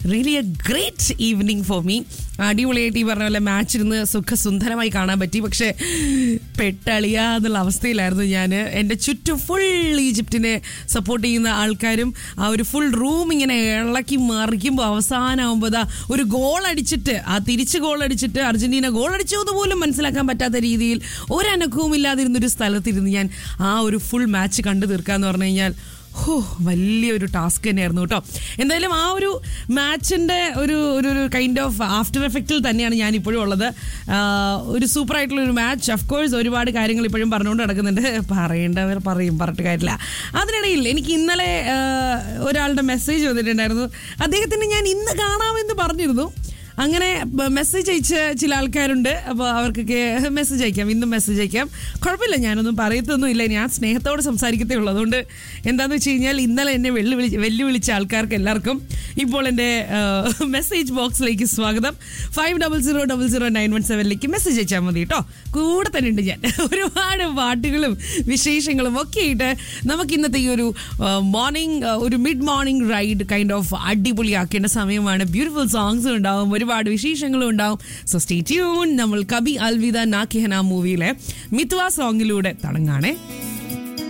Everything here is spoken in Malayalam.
really a great evening for me അടിപൊളിയായിട്ട് ഈ പറഞ്ഞ പോലെ മാച്ച് ഇരുന്ന് സുഖസുന്ദരമായി കാണാൻ പറ്റി പക്ഷേ പെട്ടളിയ എന്നുള്ള അവസ്ഥയിലായിരുന്നു ഞാൻ എൻ്റെ ചുറ്റും ഫുൾ ഈജിപ്തിനെ സപ്പോർട്ട് ചെയ്യുന്ന ആൾക്കാരും ആ ഒരു ഫുൾ റൂം ഇങ്ങനെ ഇളക്കി മറിക്കുമ്പോൾ അവസാനമാകുമ്പോൾ ദാ ഒരു ഗോൾ അടിച്ചിട്ട് ആ തിരിച്ച് ഗോൾ അടിച്ചിട്ട് അർജന്റീന ഗോൾ അടിച്ചു എന്ന് പോലും മനസ്സിലാക്കാൻ പറ്റാത്ത രീതിയിൽ ഒരനക്കവും ഇല്ലാതിരുന്നൊരു സ്ഥലത്തിരുന്ന് ഞാൻ ആ ഒരു ഫുൾ മാച്ച് കണ്ടു തീർക്കാന്ന് പറഞ്ഞു കഴിഞ്ഞാൽ ഹോ വലിയൊരു ടാസ്ക് തന്നെയായിരുന്നു കേട്ടോ എന്തായാലും ആ ഒരു മാച്ചിന്റെ ഒരു ഒരു ഒരു കൈൻഡ് ഓഫ് ആഫ്റ്റർ എഫക്റ്റിൽ തന്നെയാണ് ഞാൻ ഇപ്പോഴും ഉള്ളത് ആഹ് ഒരു സൂപ്പർ ആയിട്ടുള്ള ഒരു മാച്ച് ഓഫ് കോഴ്സ് ഒരുപാട് കാര്യങ്ങൾ ഇപ്പോഴും പറഞ്ഞുകൊണ്ട് നടക്കുന്നുണ്ട് പറയേണ്ടവർ പറയും പറഞ്ഞിട്ട് കാര്യമില്ല അതിനിടയിൽ എനിക്ക് ഇന്നലെ ആഹ് ഒരാളുടെ മെസ്സേജ് വന്നിട്ടുണ്ടായിരുന്നു അദ്ദേഹത്തിന് ഞാൻ ഇന്ന് കാണാമെന്ന് പറഞ്ഞിരുന്നു അങ്ങനെ മെസ്സേജ് അയച്ച ചില ആൾക്കാരുണ്ട് അപ്പോൾ അവർക്കൊക്കെ മെസ്സേജ് അയക്കാം ഇന്നും മെസ്സേജ് അയക്കാം കുഴപ്പമില്ല ഞാനൊന്നും പറയത്തൊന്നുമില്ല ഞാൻ സ്നേഹത്തോടെ സംസാരിക്കത്തേ ഉള്ളൂ അതുകൊണ്ട് എന്താണെന്ന് വെച്ച് കഴിഞ്ഞാൽ ഇന്നലെ എന്നെ വെല്ലുവിളി വെല്ലുവിളിച്ച ആൾക്കാർക്ക് എല്ലാവർക്കും ഇപ്പോൾ എൻ്റെ മെസ്സേജ് ബോക്സിലേക്ക് സ്വാഗതം five double zero double zero nine one സെവനിലേക്ക് മെസ്സേജ് അയച്ചാൽ മതി കേട്ടോ കൂടെ തന്നെ ഉണ്ട് ഞാൻ ഒരുപാട് പാട്ടുകളും വിശേഷങ്ങളും ഒക്കെ ആയിട്ട് നമുക്ക് ഇന്നത്തെ ഈ ഒരു മോർണിംഗ് ഒരു mid morning ride kind of അടിപൊളിയാക്കേണ്ട സമയമാണ് ബ്യൂട്ടിഫുൾ സോങ്സും ഉണ്ടാവും ഒരുപാട് വിശേഷങ്ങളും ഉണ്ടാവും സോ സ്റ്റേ ട്യൂൺ നമ്മൾ കബി അൽവിദ നാക്കിഹന മൂവിയിലെ മിത്വ സോങ്ങിലൂടെ തുടങ്ങാണേ